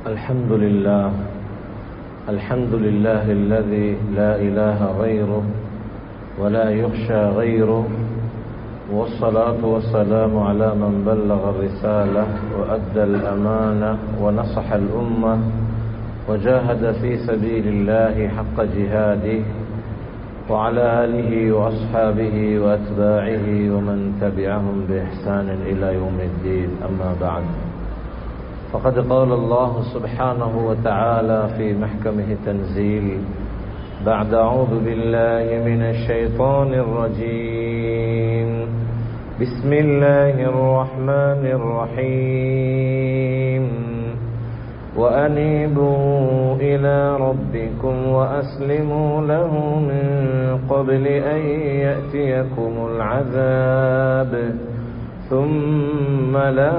الحمد لله الحمد لله الذي لا إله غيره ولا يخشى غيره والصلاة والسلام على من بلغ الرسالة وأدى الأمانة ونصح الأمة وجاهد في سبيل الله حق جهاده وعلى آله وأصحابه وأتباعه ومن تبعهم بإحسان إلى يوم الدين أما بعد فقد قال الله سبحانه وتعالى في محكمه تنزيل بعد أعوذ بالله من الشيطان الرجيم بسم الله الرحمن الرحيم وأنيبوا إلى ربكم وأسلموا له من قبل أن يأتيكم العذاب ثم لا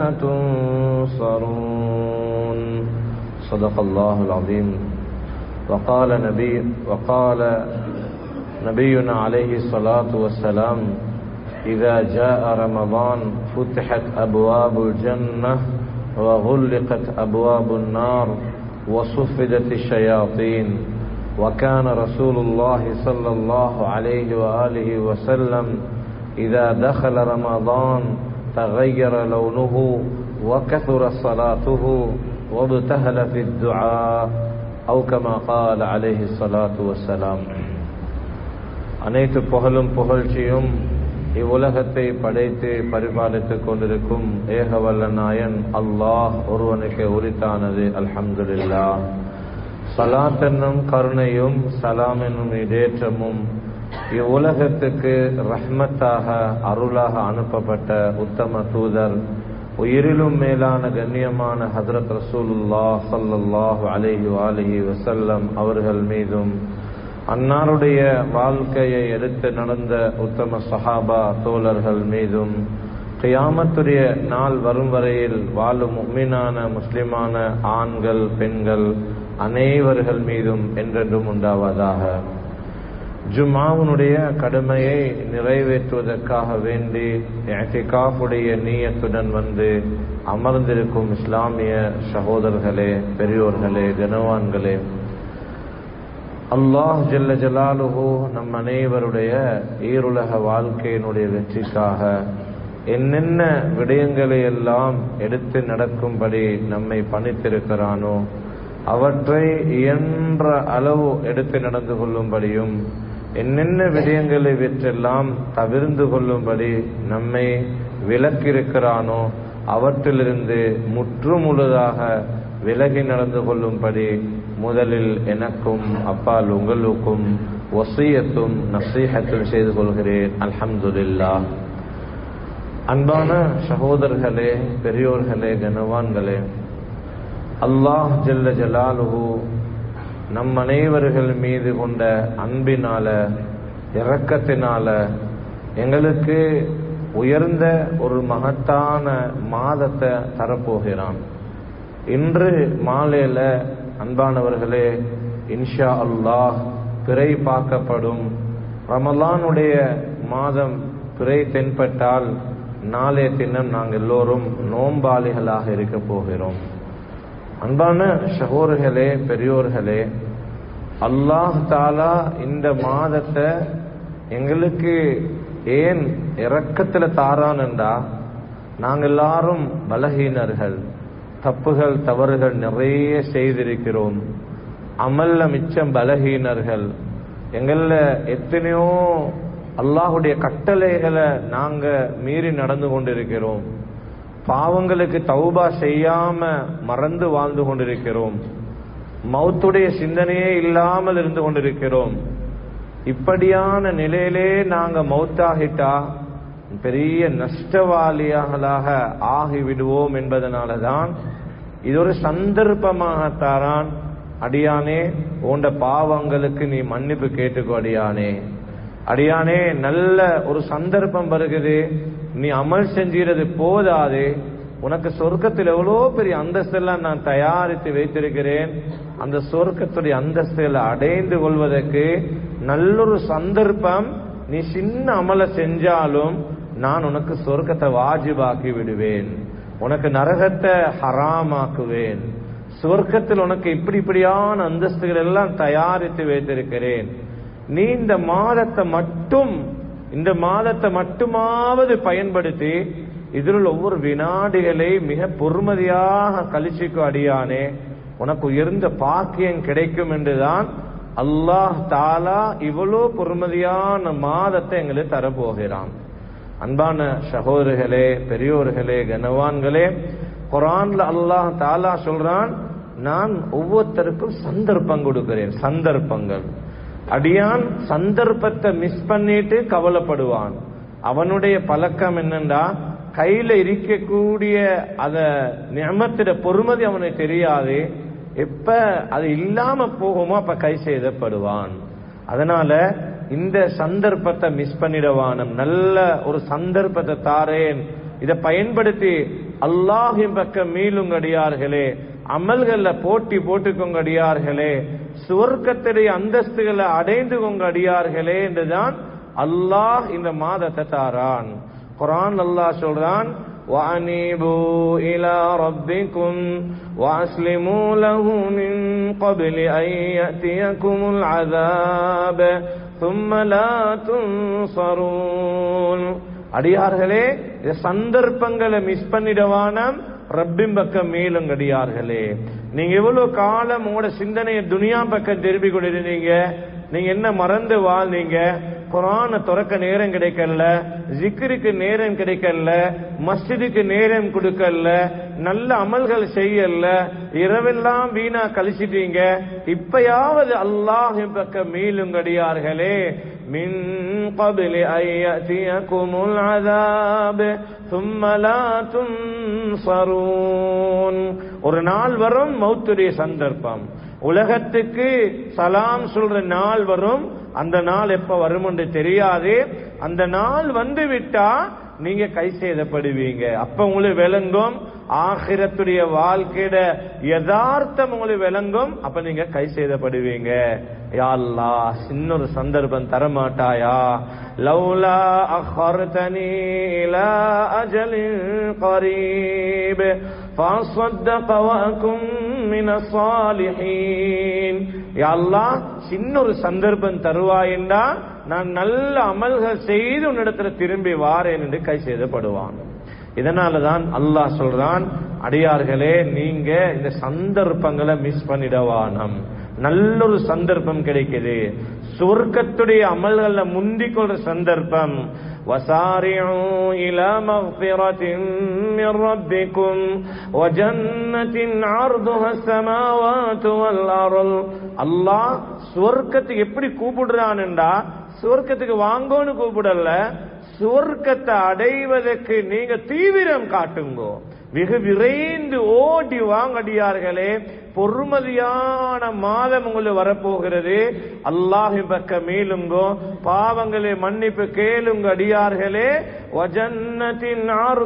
تنصرون صدق الله العظيم وقال نبي وقال نبينا عليه الصلاة والسلام إذا جاء رمضان فتحت أبواب الجنة وغلقت أبواب النار وصفدت الشياطين وكان رسول الله صلى الله عليه وآله وسلم إذا دخل رمضان تغير لونه وكثر صلاته وابتهل في الدعاء أو كما قال عليه الصلاة والسلام அனைத்து புகழும் புகழ்ச்சியும் இவ்வுலகத்தை படைத்து பரிபாலித்துக் கொண்டிருக்கும் ஏகவல்ல நாயன் அல்லாஹ் ஒருவனுக்கு உரித்தானது அல்ஹம்துலில்லா சலாத் என்னும் கருணையும் சலாம் என்னும் இடேற்றமும் இவ்வுலகத்துக்கு ரஹ்மத்தாக அருளாக அனுப்பப்பட்ட உத்தம தூதர் உயிரிலும் மேலான கண்ணியமான ஹதரத் ரசூலுல்லா சல்லல்லாஹு அலைஹி வாலிஹி வசல்லம் அவர்கள் மீதும் அன்னாருடைய வாழ்க்கையை எடுத்து நடந்த உத்தம சஹாபா தோழர்கள் மீதும் கியாமத்துடைய நாள் வரும் வரையில் வாழும் உண்மையான முஸ்லிமான ஆண்கள் பெண்கள் அனைவர்கள் மீதும் என்றென்றும் உண்டாவதாக ஜுமாவுனுடைய கடமையை நிறைவேற்றுவதற்காக வேண்டி எட்டிகாஃபுடைய நீயத்துடன் வந்து அமர்ந்திருக்கும் இஸ்லாமிய சகோதரர்களே பெரியோர்களே கனவான்களே அல்லாஹ் ஜல்ல ஜலாலுஹோ நம் அனைவருடைய ஈருலக வாழ்க்கையினுடைய வெற்றிக்காக என்னென்ன விடயங்களை எல்லாம் எடுத்து நடக்கும்படி நம்மை பணித்திருக்கிறானோ அவற்றை இயன்ற அளவு எடுத்து நடந்து கொள்ளும்படியும் என்னென்ன விடயங்களை வெற்றெல்லாம் தவிர்ந்து கொள்ளும்படி நம்மை விலக்கிருக்கிறானோ அவற்றிலிருந்து முற்றுமுழுதாக விலகி நடந்து கொள்ளும்படி முதலில் எனக்கும் அப்பால் உங்களுக்கும் ஒசியத்தும் நசீகத்தும் செய்து கொள்கிறேன் அல்ஹம்துல்லா அன்பான சகோதரர்களே பெரியோர்களே கனவான்களே அல்லாஹ் ஜல்ல ஜலாலுஹு நம் அனைவர்கள் மீது கொண்ட அன்பினால இரக்கத்தினால எங்களுக்கு உயர்ந்த ஒரு மகத்தான மாதத்தை தரப்போகிறான் இன்று மாலையில அன்பானவர்களே இன்ஷா அல்லாஹ் பிறை பார்க்கப்படும் ரமலானுடைய மாதம் பிறை தென்பட்டால் நாளைய தினம் நாங்கள் எல்லோரும் நோம்பாளிகளாக இருக்க போகிறோம் அன்பான சகோதர்களே பெரியோர்களே அல்லாஹ் தாலா இந்த மாதத்தை எங்களுக்கு ஏன் இறக்கத்துல தாரான்டா நாங்கள் எல்லாரும் பலகீனர்கள் தப்புகள் தவறுகள் நிறைய செய்திருக்கிறோம் அமல்ல மிச்சம் பலகீனர்கள் எங்கள எத்தனையோ அல்லாஹுடைய கட்டளைகளை நாங்க மீறி நடந்து கொண்டிருக்கிறோம் பாவங்களுக்கு தௌபா செய்யாம மறந்து வாழ்ந்து கொண்டிருக்கிறோம் மௌத்துடைய சிந்தனையே இல்லாமல் இருந்து கொண்டிருக்கிறோம் இப்படியான நிலையிலே நாங்க மௌத்தாகிட்டா பெரிய நஷ்டவாளியாகலாக ஆகிவிடுவோம் என்பதனாலதான் இது ஒரு சந்தர்ப்பமாகத்தாரான் அடியானே உண்ட பாவங்களுக்கு நீ மன்னிப்பு கேட்டுக்கோ அடியானே அடியானே நல்ல ஒரு சந்தர்ப்பம் வருகுது நீ அமல் செஞ்சிறது போதாது உனக்கு சொர்க்கத்தில் எவ்வளோ பெரிய அந்தஸ்தெல்லாம் நான் தயாரித்து வைத்திருக்கிறேன் அந்த சொர்க்கத்துடைய அந்தஸ்துகளை அடைந்து கொள்வதற்கு நல்லொரு சந்தர்ப்பம் நீ சின்ன அமல செஞ்சாலும் நான் உனக்கு சொர்க்கத்தை வாஜிபாக்கி விடுவேன் உனக்கு நரகத்தை ஹராமாக்குவேன் சுவர்க்கத்தில் உனக்கு இப்படி இப்படியான அந்தஸ்துகள் எல்லாம் தயாரித்து வைத்திருக்கிறேன் நீ இந்த மாதத்தை மட்டும் இந்த மாதத்தை மட்டுமாவது பயன்படுத்தி இதில் ஒவ்வொரு வினாடிகளை மிக பொறுமதியாக கழிச்சுக்கு அடியானே உனக்கு உயர்ந்த பாக்கியம் கிடைக்கும் என்றுதான் அல்லாஹ் தாலா இவ்வளோ பொறுமதியான மாதத்தை எங்களுக்கு தரப்போகிறான் அன்பான சகோதரர்களே பெரியோர்களே கனவான்களே குரான்ல அல்லாஹ் தாலா சொல்றான் நான் ஒவ்வொருத்தருக்கும் சந்தர்ப்பம் கொடுக்கிறேன் சந்தர்ப்பங்கள் அடியான் சந்தர்ப்பத்தை மிஸ் பண்ணிட்டு கவலைப்படுவான் அவனுடைய பழக்கம் என்னண்டா கையில இருக்கக்கூடிய அத நியமத்திட பொறுமதி அவனுக்கு தெரியாது எப்ப அது இல்லாம போகுமோ அப்ப கை செய்தப்படுவான் அதனால இந்த சந்தர்ப்பத்தை மிஸ் பண்ணிடவானம் நல்ல ஒரு சந்தர்ப்பத்தை தாரேன் இதை பயன்படுத்தி அல்லாஹின் பக்கம் மீளுங்க அடியார்களே அமல்கள்ல போட்டி போட்டுக்கோங்க அடியார்களே சுவர்க்கத்துடைய அந்தஸ்துகளை அடைந்து கொங்க அடியார்களே என்றுதான் அல்லாஹ் இந்த மாதத்தை தாரான் குரான் அல்லாஹ் சொல்றான் وأنيبوا إلى ربكم وأسلموا له من قبل أن يأتيكم العذاب ثم لا تنصرون அடியார்களே இந்த சந்தர்ப்பங்களை மிஸ் பண்ணிடவானம் ரப்பின் பக்கம் மேலும் அடியார்களே நீங்க எவ்வளவு காலம் உங்களோட சிந்தனையை துனியா பக்கம் திருப்பி கொண்டிருந்தீங்க நீங்க என்ன மறந்து வாழ்ந்தீங்க குரான துறக்க நேரம் கிடைக்கல ஜிக்ருக்கு நேரம் கிடைக்கல மஸ்ஜிதுக்கு நேரம் கொடுக்கல நல்ல அமல்கள் செய்யல இரவெல்லாம் வீணா கழிச்சிட்டீங்க இப்பயாவது அல்லாஹ் பக்கம் மீளுங்கடியார்களே من قبل أن يأتيكم العذاب ثم لا تنصرون ஒரு நாள் வரும் மௌத்துடைய சந்தர்ப்பம் உலகத்துக்கு சலாம் சொல்ற நாள் வரும் அந்த நாள் எப்ப வரும் என்று தெரியாது அந்த நாள் வந்து விட்டா நீங்க கை செய்தப்படுவீங்க அப்ப உங்களுக்கு விளங்கும் ஆகிரத்துடைய வாழ்க்கையிட யதார்த்தம் உங்களுக்கு விளங்கும் அப்ப நீங்க கை செய்தப்படுவீங்க யாழ்லா சின்ன ஒரு சந்தர்ப்பம் தரமாட்டாயா லவ்லா அஹர்தனி இலா அஜலின் قريب فاصدق واكن من الصالحين யா அல்லாஹ் சின்ன ஒரு சந்தர்ப்பம் தருவாயண்டா நான் நல்ல அமல்கள் செய்து உன்னிடத்துல திரும்பி வாரேன் என்று கை செய்தப்படுவான் இதனாலதான் அல்லாஹ் சொல்றான் அடியார்களே நீங்க இந்த சந்தர்ப்பங்களை மிஸ் பண்ணிடவானம் நல்ல ஒரு சந்தர்ப்பம் கிடைக்குது சொர்க்கத்துடைய அமல்கள்ல முந்திக் கொள்ற சந்தர்ப்பம் وسارعوا إلى مغفرة من ربكم وجنة عرضها السماوات والأرض அல்லாஹ் சுவர்க்கத்துக்கு எப்படி கூப்பிடுறான்டா சுவர்க்கத்துக்கு வாங்கோன்னு கூப்பிடல சுவர்க்கத்தை அடைவதற்கு நீங்க தீவிரம் காட்டுங்கோ வெகு விரைந்து ஓடி வாங்கடியார்களே பொறுமதியான மாதம் உங்களுக்கு வரப்போகிறது அல்லாஹின் பக்கம் மேலுங்கோ பாவங்களை மன்னிப்பு கேளுங்க அடியார்களே வஜன்னத்தின்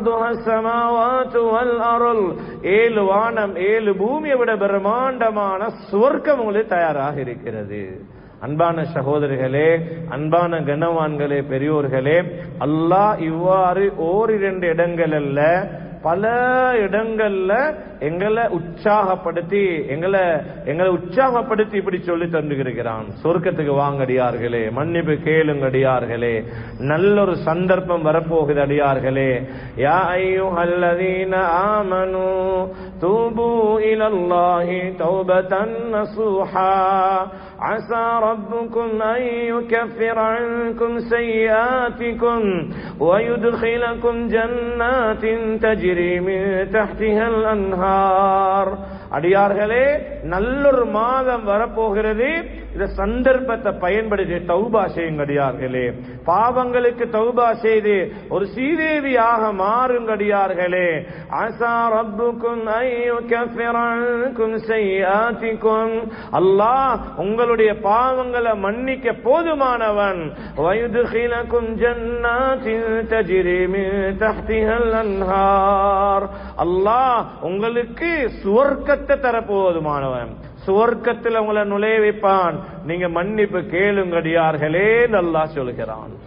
அருள் ஏழு வானம் ஏழு பூமியை விட பிரம்மாண்டமான சுவர்க்கம் உங்களுக்கு தயாராக இருக்கிறது அன்பான சகோதரிகளே அன்பான கனவான்களே பெரியோர்களே அல்லாஹ் இவ்வாறு ஓரிரண்டு இடங்கள் அல்ல பல இடங்கள்ல எங்களை உற்சாகப்படுத்தி எங்களை எங்களை உற்சாகப்படுத்தி இப்படி சொல்லி தந்துகிறான் சொர்க்கத்துக்கு வாங்கடியார்களே மன்னிப்பு கேளுங்க அடியார்களே நல்ல ஒரு சந்தர்ப்பம் வரப்போகுது அடியார்களே யா ஐயுஹல்லதீன ஆமனு தூபு இலல்லாஹி தௌபதன் நசூஹா عسى ربكم أن يكفر عنكم سيئاتكم ويدخلكم جنات تجري من تحتها الأنهار அடியார்களே நல்லொரு மாதம் வரப்போகிறது இந்த சந்தர்ப்பத்தை பயன்படுத்தி தௌபா செய்யுங்க அடியார்களே பாவங்களுக்கு தௌபா செய்து ஒரு சீதேவியாக மாறுங்கடியார்களே ஆசா ரப்புக்கும் ஐயுக்கும் செய்யாத்திக்கும் அல்லாஹ் உங்களுடைய பாவங்களை மன்னிக்க போதுமானவன் வயுதுகிலக்கும் ஜன்னாத்தின் தஜிரி மின் தஹ்திஹல் அன்ஹார் அல்லாஹ் உங்களுக்கு சுவர்க்கத்தை தர போதுமானவன் சுவர்க்கத்தில் உங்களை நுழைய வைப்பான் நீங்க மன்னிப்பு கேளுங்கடியார்களே நல்லா சொல்கிறான்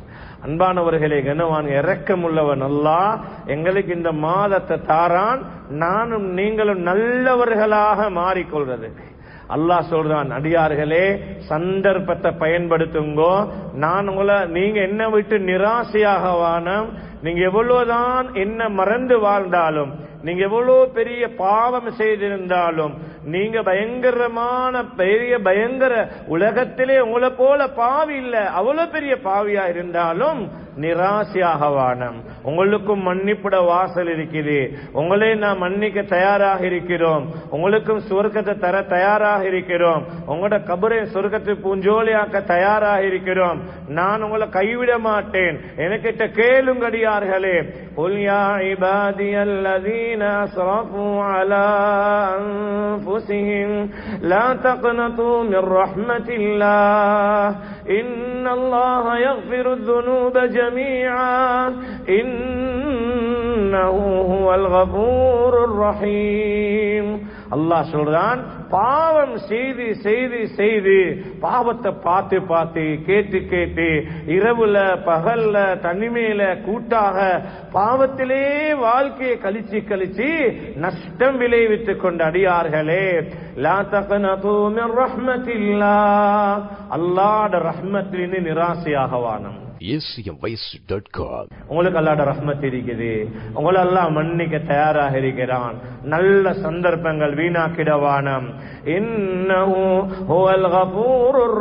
அன்பானவர்களே கனவான் இரக்கமுள்ளவன் அல்லாஹ் எங்களுக்கு இந்த மாதத்தை தாரான் நானும் நீங்களும் நல்லவர்களாக மாறிக்கொள்றது அல்லாஹ் சொல்றான் அடியார்களே சந்தர்ப்பத்தை பயன்படுத்துங்கோ நான் உங்களை நீங்க என்ன விட்டு நிராசையாக வானம் நீங்க எவ்வளவுதான் என்ன மறந்து வாழ்ந்தாலும் நீங்க எவ்வளவு பெரிய பாவம் செய்திருந்தாலும் நீங்க பயங்கரமான பெரிய பயங்கர உலகத்திலே உங்களை போல பாவி இல்ல அவ்வளவு பெரிய பாவியா இருந்தாலும் நிராசையாக வானம் உங்களுக்கும் மன்னிப்புட வாசல் இருக்குது உங்களே நான் மன்னிக்க தயாராக இருக்கிறோம் உங்களுக்கும் சுவர்க்கத்தை தர தயாராக இருக்கிறோம் உங்களோட கபரை சொர்க்கத்தை பூஞ்சோலியாக்க தயாராக இருக்கிறோம் நான் உங்களை கைவிட மாட்டேன் எனக்கிட்ட கேளுங்கடியார்களே قل يا عبادي الذين أسرفوا على أنفسهم لا تقنطوا من رحمة الله إن الله يغفر الذنوب جميعا إنه هو الغفور الرحيم அல்லாஹ் சொல்றான் பாவம் செய்து செய்து செய்து பாவத்தை பார்த்து பார்த்து கேட்டு கேட்டு இரவுல பகல்ல தனிமையில கூட்டாக பாவத்திலே வாழ்க்கையை கழிச்சு கழிச்சு நஷ்டம் விளைவித்துக் கொண்ட அடியார்களே லா தகனது மின் ரஹ்மத்தில்லாஹ் அல்லாஹ்ட ரஹ்மத்திலிருந்து நிராசையாக வானம் acmvoice.com உங்களுக்கு அல்லாட ரஹ்மத் இருக்குது உங்களை எல்லாம் மன்னிக்க தயாராக இருக்கிறான் நல்ல சந்தர்ப்பங்கள் வீணாக்கிடவானம் இன்னஹு ஹுவல் கஃபூருர்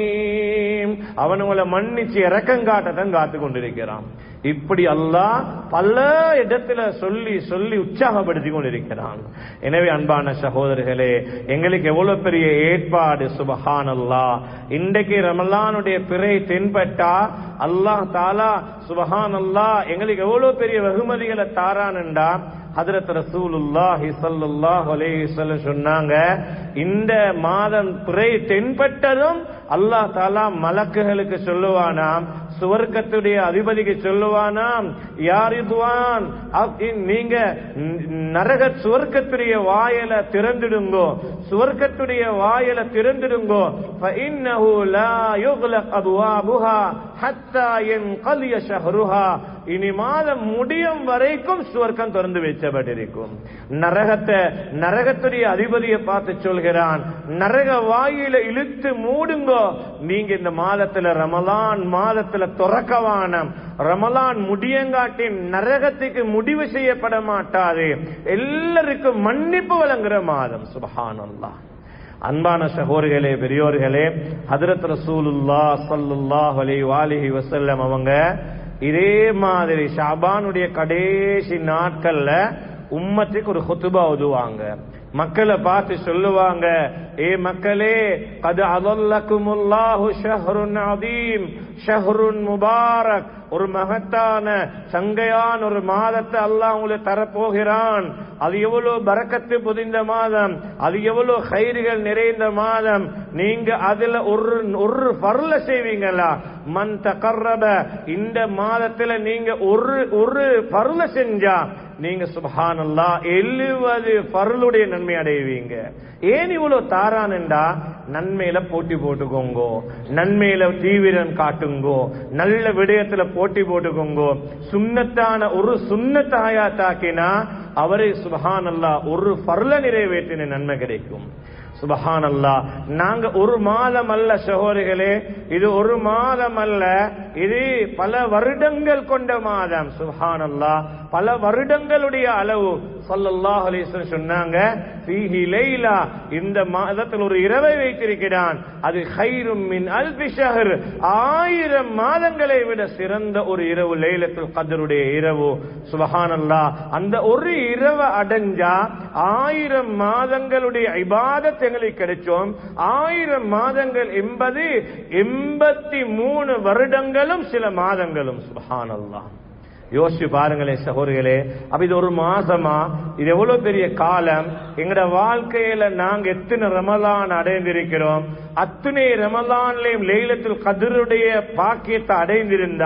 ரஹீம் அவன் உங்களை மன்னிச்சு இறக்கம் காட்டத்தான் காத்து கொண்டிருக்கிறான் இப்படி அல்லாஹ் பல இடத்துல சொல்லி சொல்லி உற்சாகப்படுத்தி கொண்டிருக்கிறான் எனவே அன்பான சகோதரர்களே எங்களுக்கு எவ்வளவு பெரிய ஏற்பாடு சுபஹான் அல்லாஹ் இன்றைக்கு ரமலானுடைய பிறை தென்பட்டா அல்லாஹ் தாலா சுபஹான் அல்லாஹ் எங்களுக்கு எவ்வளவு பெரிய வெகுமதிகளை தாரான்டா ஹதரத் ரசூலுல்லாஹி ஸல்லல்லாஹு அலைஹி வஸல்லம் சொன்னாங்க இந்த மாதம் பிறை தென்பட்டதும் அல்லாஹ் தாலா மலக்குகளுக்கு சொல்லுவானாம் சுவர்க்கத்துடைய அதிபதிக்கு சொல்லுவானாம் யாரிதுவான் நீங்க நரக சுவர்க்கத்துடைய வாயல திறந்துடுங்கோ சுவர்க்கத்துடைய வாயல திறந்துடுங்கோ فإنه لا يغلق أبوابها حتى ينقضي شهرها இனி மாதம் முடியும் வரைக்கும் சுவர்க்கம் திறந்து வைக்கப்பட்டிருக்கும் நரகத்தை நரகத்துடைய அதிபதியை பார்த்து சொல்கிறான் நரக வாயில இழுத்து மூடுங்கோ நீங்க இந்த மாதத்துல ரமலான் மாதத்துல துறக்கவான ரமலான் முடியங்காட்டின் நரகத்துக்கு முடிவு செய்யப்பட மாட்டாது எல்லாருக்கும் மன்னிப்பு வழங்குற மாதம் சுபஹானல்லாஹ் அன்பான சகோதரிகளே பெரியோர்களே ஹதரத் ரசூலுல்லா சல்லுல்லாஹ் அலைஹி வாலிஹி வஸல்லம் அவங்க இதே மாதிரி ஷாபானுடைய கடைசி நாட்கள்ல உம்மத்துக்கு ஒரு ஹுத்துபா ஓதுவாங்க மக்களை பார்த்து சொல்லுவாங்க ஏ மக்களே கது அதல்லக்குமுல்லாஹு ஷஹ்ருன் அதீம் ஷஹ்ருன் முபாரக் ஒரு மகத்தான சங்கையான ஒரு மாதத்தை அல்லாஹ் உங்களுக்கு தரப்போகிறான் அது எவ்வளவு பறக்கத்து புதிந்த மாதம் அது எவ்வளவு கயிறுகள் நிறைந்த மாதம் நீங்க அதுல ஒரு ஒரு பருள செய்வீங்களா மன் தகர்ரப இந்த மாதத்துல நீங்க ஒரு ஒரு பருள செஞ்சா நீங்க சுபஹானல்லா எழுவது பருளுடைய நன்மை அடைவீங்க ஏன் இவ்வளவு தாரான்டா நன்மையில போட்டி போட்டுக்கோங்கோ நன்மையில தீவிரம் காட்டுங்கோ நல்ல விடயத்துல போட்டி போட்டுக்கோங்கோ சுண்ணத்தான ஒரு சுண்ணத்தாயா தாக்கினா அவரை சுபஹானல்லா ஒரு பருள நிறைவேற்றின நன்மை கிடைக்கும் சுபஹான் அல்லா நாங்க ஒரு மாதம் அல்ல சகோதரிகளே இது ஒரு மாதம் அல்ல இது பல வருடங்கள் கொண்ட மாதம் சுபஹான் அல்லா பல வருடங்களுடைய அளவு சல்லல்லாஹ் அலிஸ்வன் சொன்னாங்க ஃபீஹி லைலா இந்த மாதத்தில் ஒரு இரவை வைத்திருக்கிறான் அது ஹைரும் மின் அல்பி ஷஹர் ஆயிரம் மாதங்களை விட சிறந்த ஒரு இரவு லைலத்துல் கதருடைய இரவு சுபஹானல்லா அந்த ஒரு இரவை அடைஞ்சா ஆயிரம் மாதங்களுடைய இபாதத் எங்களுக்கு கிடைச்சோம் ஆயிரம் மாதங்கள் என்பது எண்பத்தி மூணு வருடங்களும் சில மாதங்களும் சுபஹானல்லா யோசிச்சு பாருங்களேன் சகோதரிகளே அப்ப இது ஒரு மாசமா இது எவ்வளவு பெரிய காலம் எங்கட வாழ்க்கையில நாங்க எத்தனை ரமலான் அடைந்திருக்கிறோம் அத்தனை ரமலான்லயும் லைலத்தில் கதிருடைய பாக்கியத்தை அடைந்திருந்தா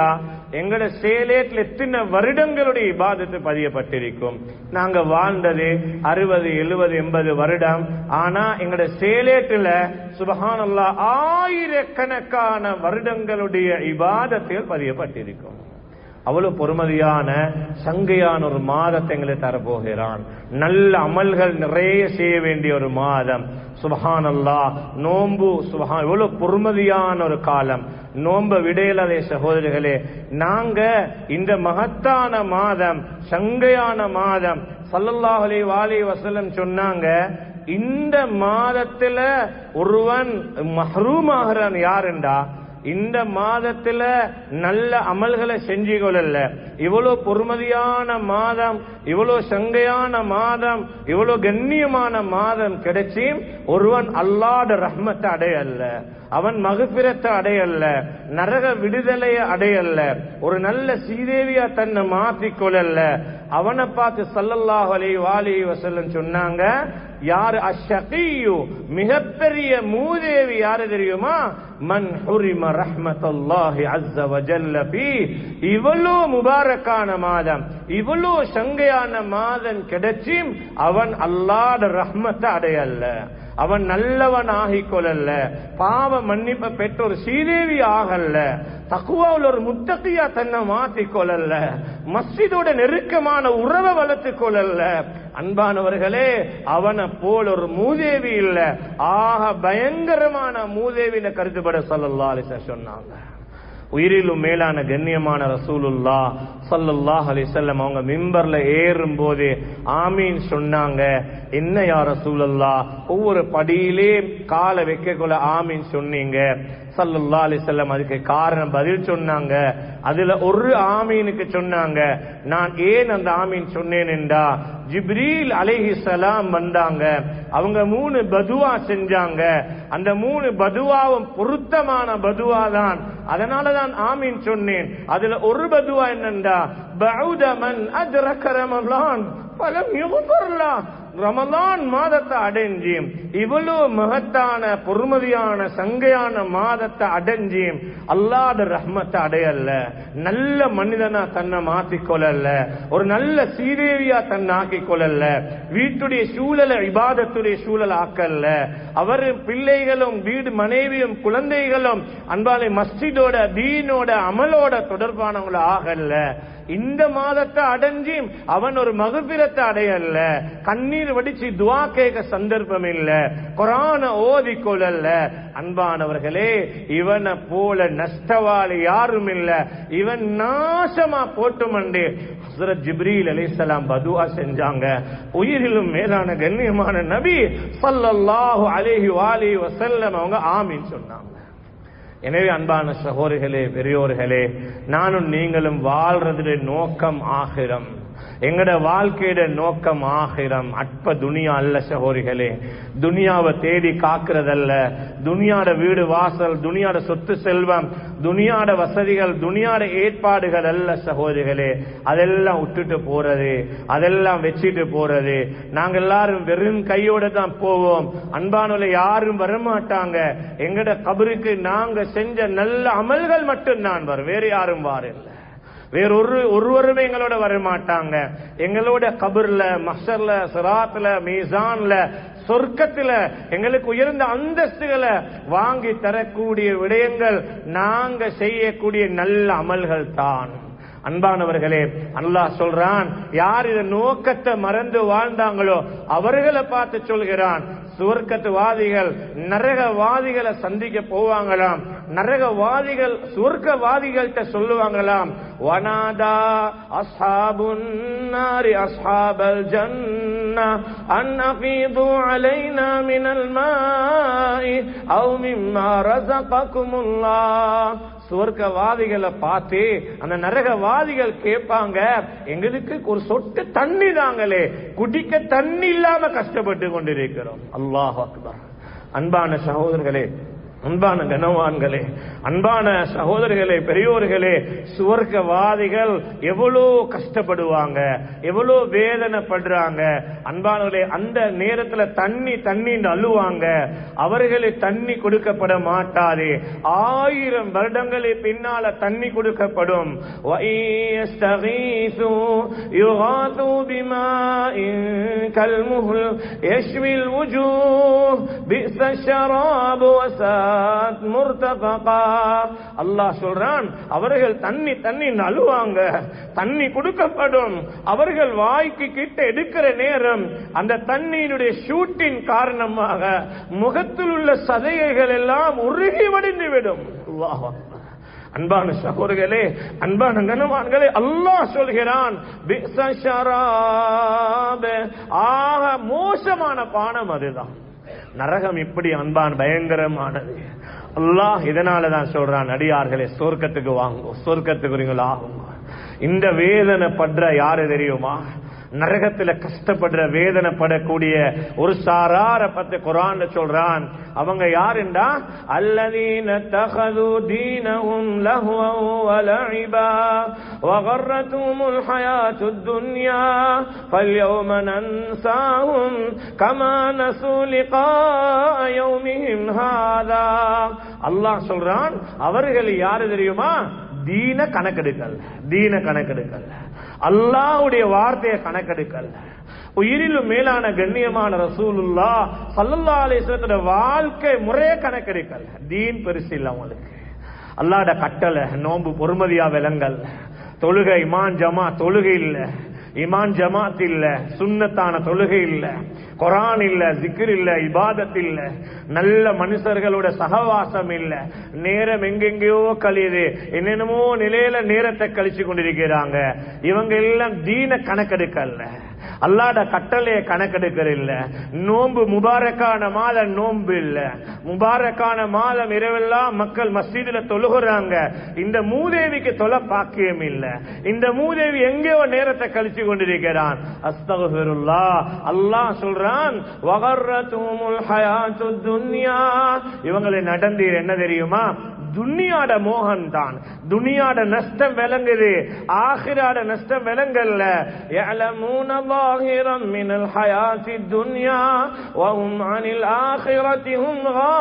எங்கட சேலேட்ல எத்தனை வருடங்களுடைய இபாதத்து பதியப்பட்டிருக்கும் நாங்க வாழ்ந்தது அறுபது எழுபது எண்பது வருடம் ஆனா எங்கட சேலேட்டுல சுபஹானல்லா ஆயிரக்கணக்கான வருடங்களுடைய இபாதத்தில் பதியப்பட்டிருக்கும் அவ்வளவு பொறுமதியான சங்கையான ஒரு மாதத்தை எங்களுக்கு தரப்போகிறான் நல்ல அமல்கள் நிறைய செய்ய வேண்டிய ஒரு மாதம் சுபஹானல்லா நோன்பு சுபஹான் இவ்வளவு பொறுமதியான ஒரு காலம் நோன்ப விடையலதே சகோதரிகளே நாங்க இந்த மகத்தான மாதம் சங்கையான மாதம் சல்லல்லாஹ் அலைஹி வாலி வஸல்லம் சொன்னாங்க இந்த மாதத்துல ஒருவன் மஹ்ரூமாகிறான் யாருண்டா இந்த மாதத்துல நல்ல அமல்களை செஞ்சு கொள்ளல இவ்வளவு பொறுமதியான மாதம் இவ்வளவு சங்கையான மாதம் இவ்வளவு கண்ணியமான மாதம் கிடைச்சி ஒருவன் அல்லாட ரஹ்மத்தை அடையல்ல அவன் மகுபிரத்தை அடையல்ல நரக விடுதலையை அடையல்ல ஒரு நல்ல சீதேவியா தன்னை மாற்றிக் கொள்ளல அவனை பார்த்து சல்லல்லாஹு அலைஹி வாலிஹி வஸல்லம் சொன்னாங்க யாரு அஷகியு மிகப்பெரிய மூதேவி யாரு தெரியுமா மன் ஹுரிம ரஹ்மத்தல்லாஹி அஸ்ஸ வஜல்ல பி இவ்வளோ முபாரக்கான மாதம் இவ்வளோ சங்கையான மாதம் கிடைச்சி அவன் அல்லாட ரஹ்மத்தை அடையல்ல அவன் நல்லவன் ஆகிக் கொள்ளல பாவ மன்னிப்ப பெற்ற ஒரு சீதேவி ஆகல்ல தக்குவாவில் ஒரு முத்தகையா தன்னை மாற்றிக் கொள்ளல மஸ்ஜிதோட நெருக்கமான உறவை வளர்த்துக் கொள்ளல அன்பானவர்களே அவனை போல் ஒரு மூதேவி இல்ல ஆக பயங்கரமான மூதேவின கருத்துப்பட சொல்லல்லா அலிசா சொன்னாங்க உயிரிலும் மேலான கண்ணியமான ரசூலுல்லா சல்லல்லாஹ் அலிசல்லம் அவங்க மிம்பர்ல ஏறும் போது ஆமீன் சொன்னாங்க என்ன யா ரசூலுல்லா ஒவ்வொரு படியிலே காலை வைக்கக்குள்ள ஆமீன் சொன்னீங்க சல்லல்லா அலிசல்லம் அதுக்கு காரணம் பதில் சொன்னாங்க அதுல ஒரு ஆமீனுக்கு சொன்னாங்க நான் ஏன் அந்த ஆமீன் சொன்னேன் என்றா ஜிப்ரீல் அலைஹி சலாம் வந்தாங்க அவங்க மூணு பதுவா செஞ்சாங்க அந்த மூணு பதுவாவும் பொருத்தமான பதுவா தான் அதனாலதான் ஆமீன் சொன்னேன் அதுல ஒரு பதுவா என்னண்டா பவுதமன் அஜ்ரக ரமலான் பலம் யுகர்லா ரமலான் மாதத்தை அடைஞ்சி இவ்வளவு மகத்தான பொறுமதியான சங்கையான மாதத்தை அடைஞ்சி அல்லாத ரஹ்மத்தை அடையல்ல நல்ல மனிதனா தன்னை மாற்றிக் கொள்ளல ஒரு நல்ல சீதேவியா தன்னை ஆக்கிக் கொள்ளல வீட்டுடைய சூழலை இபாதத்துடைய சூழல் ஆக்கல்ல அவர் பிள்ளைகளும் வீடு மனைவியும் குழந்தைகளும் அன்பாலை மஸ்ஜிதோட தீனோட அமலோட தொடர்பானவங்கள ஆகல்ல இந்த மாதத்தை அடைஞ்சி அவன் ஒரு மகுபிரத்தை அடையல்ல கண்ணீர் வடிச்சு துவா கேட்க சந்தர்ப்பம் இல்ல குரான ஓதி கொள்ளல அன்பானவர்களே இவனை போல நஷ்டவாளி யாரும் இல்ல இவன் நாசமா போட்டுமண்டு ஹசரத் ஜிப்ரீல் அலிசலாம் பதுவா செஞ்சாங்க உயிரிலும் மேலான கண்ணியமான நபி சல்லல்லாஹு அலைஹி வாலி வசல்லம் அவங்க ஆமீன் சொன்னாங்க எனவே அன்பான சகோதரிகளே பெரியோர்களே நானும் நீங்களும் வாழ்றதுடைய நோக்கம் ஆகிரம் எங்கட வாழ்க்கையோட நோக்கம் ஆகிரம் அற்ப துனியா அல்ல சகோரிகளே துனியாவை தேடி காக்கிறதல்ல துனியாட வீடு வாசல் துனியாட சொத்து செல்வம் துனியாட வசதிகள் துனியாட ஏற்பாடுகள் அல்ல சகோதரிகளே அதெல்லாம் விட்டுட்டு போறது அதெல்லாம் வச்சுட்டு போறது நாங்க எல்லாரும் வெறும் கையோட தான் போவோம் அன்பானவர்கள் யாரும் வரமாட்டாங்க எங்கட கபருக்கு நாங்க செஞ்ச நல்ல அமல்கள் மட்டும் நான் வரும் வேற யாரும் வாரில்லை வேறொரு ஒருவருமே எங்களோட வர மாட்டாங்க எங்களோட கபர்ல மஷர்ல சிராத்துல மீசான்ல சொர்க்கத்துல எங்களுக்கு உயர்ந்த அந்தஸ்துகளை வாங்கி தரக்கூடிய விடயங்கள் நாங்க செய்யக்கூடிய நல்ல அமல்கள் தான் அன்பானவர்களே அல்லாஹ் சொல்றான் யார் இந்த நோக்கத்தை மறந்து வாழ்ந்தாங்களோ அவர்களை பார்த்து சொல்கிறான் சுவர்க்கத்துவாதிகள் நரகவாதிகளை சந்திக்க போவாங்களாம் நரகவாதிகள் சுவர்க்கவாதிகள்கிட்ட சொல்லுவாங்களாம் வனாதா அஸ்ஹாபுன் நாரி அஸ்ஹாபல் ஜன்னா அன் அஃபீது அலைனா மினல் மாஇ அவ் மிம்மா ரஸககுமுல்லாஹ் சுவர்க்கவாதிகளை பார்த்து அந்த நரகவாதிகள் கேட்பாங்க எங்களுக்கு ஒரு சொட்டு தண்ணி தாங்களே குடிக்க தண்ணி இல்லாம கஷ்டப்பட்டு கொண்டிருக்கிறோம் அல்லாஹ் அக்பர் அன்பான சகோதரர்களே அன்பான கனவான்களே அன்பான சகோதரர்களே பெரியோர்களே சுவர்க்கவாதிகள் எவ்வளோ கஷ்டப்படுவாங்க எவ்வளோ வேதனைப்படுறாங்க அன்பானவர்களே அந்த நேரத்துல தண்ணி தண்ணி அழுவாங்க அவர்களுக்கு தண்ணி கொடுக்கப்பட மாட்டாது ஆயிரம் வருடங்களை பின்னால தண்ணி கொடுக்கப்படும் وَإِيَسْتَغِيثُوا يُغَاثُوا بِمَاءٍ كَالْمُهْلِ يَشْوِي الْوُجُوهِ بِئْسَ الشَّرَابُ وَسَاءَتْ مُرْتَفَقًا அல்லாஹ் சொல்றான் அவர்கள் தண்ணி தண்ணி அழுவாங்க தண்ணி கொடுக்கப்படும் அவர்கள் வாய்க்கு கிட்ட எடுக்கிற நேரம் அந்த தண்ணியினுடைய ஷூட்டின் காரணமாக முகத்தில் உள்ள சதைகள் எல்லாம் உருகி வடிந்து விடும் அல்லாஹ் அக்பர். அன்பான சகோதரர்களே அன்பான கனவான்களே அல்லாஹ் சொல்கிறான் பிஸ ஷராப். ஆக மோசமான பானம் அதுதான் நரகம் இப்படி அன்பான் பயங்கரமானது அல்லாஹ் இதனால தான் சொல்றான் அடியார்களே சொர்க்கத்துக்கு வாங்கும் சொர்க்கத்துக்கு ஆகும் இந்த வேதனை படுற யாரு தெரியுமா நரகத்துல கஷ்டப்படுற வேதனைப்படக்கூடிய ஒரு சாரார பத்தி குரான் சொல்றான் அவங்க யாருண்டா அல்லதீன தகது தீனஹும் லஹ்வன் வலஇபா وغرتهم الحياة الدنيا فاليوم ننساهم كما نسوا لقاء يومهم هذا அல்லாஹ் சொல்றான் அவர்கள் யாரு தெரியுமா தீன கணக்கெடுக்கல் தீன கணக்கெடுக்கல் அல்லாஹ்வுடைய வார்த்தையை கணக்கெடுக்கல் உயிரிலும் மேலான கண்ணியமான ரசூலுல்லா சல்லல்லா அலிஸ்லத்தோட வாழ்க்கை முறைய கணக்கெடுக்கல் தீன் பெருசு இல்ல அவங்களுக்கு அல்லாட கட்டளை நோன்பு பொறுமதியா விலங்கல் தொழுகை இமான் ஜமா தொழுகை இல்ல இமான் ஜமாத் இல்ல சுன்னத்தான தொழுகை இல்ல குரான் இல்ல ஜிக்ர் இல்ல இபாதத் இல்ல நல்ல மனுஷர்களோட சகவாசம் இல்ல நேரம் எங்கெங்கயோ கழியுது என்னென்னமோ நிலையில நேரத்தை கழிச்சு கொண்டிருக்கிறாங்க இவங்க எல்லாம் தீன கணக்கெடுக்கல்ல அல்லாட கட்டளைய கணக்கெடுக்கிற இல்ல நோன்பு முபாரக்கான மாதம் நோன்பு இல்ல முபாரக்கான மாதம் இரவெல்லாம் மக்கள் மஸ்ஜிதுல தொழுகிறாங்க இந்த மூதேவிக்கு தொலை பாக்கியம் இல்ல இந்த மூதேவி எங்கேயோ நேரத்தை கழிச்சு கொண்டிருக்கிறான் அஸ்தகுல்லா அல்லாஹ் சொல்றான் வகர்ரத்துமுல் ஹயாத்துத் துன்யா இவங்களை நடந்தீர் என்ன தெரியுமா துனியாட மோகன் தான் துனியாட நஷ்டம் விளங்குது ஆகிராட நஷ்டம் விளங்கல்ல يعلمون ظاهرا من الحياة الدنيا وهم عن الآخرة هم